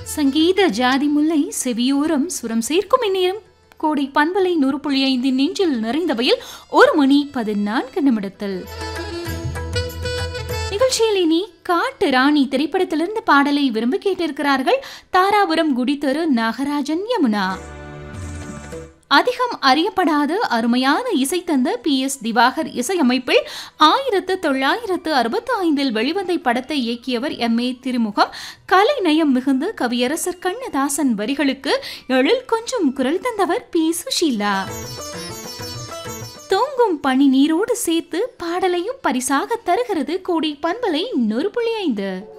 சங்கீத ஜாதி முல்லை செவியோரம் சுரம் சேர்க்கும் இந்நேரம் கோடை பண்பலை நூறு புள்ளி ஐந்து நெஞ்சில் நிறைந்தவையில் ஒரு மணி பதினான்கு நிமிடத்தில் நிகழ்ச்சியில் இனி காட்டு ராணி திரைப்படத்திலிருந்து பாடலை விரும்பி கேட்டிருக்கிறார்கள் தாராபுரம் குடித்தரு நாகராஜன் யமுனா அதிகம் அறியப்படாத அருமையான இசை தந்த பி எஸ் திவாகர் இசையமைப்பில் ஆயிரத்து தொள்ளாயிரத்து அறுபத்தி ஐந்தில் வெளிவந்த படத்தை இயக்கியவர் எம் ஏ திருமுகம் கலை நயம் மிகுந்து கவியரசர் கண்ணதாசன் வரிகளுக்கு எழில் கொஞ்சம் குரல் தந்தவர் பி சுஷீலா தூங்கும் பனி நீரோடு சேர்த்து பாடலையும் பரிசாக தருகிறது கோடி பண்பலை நூறு புள்ளி ஐந்து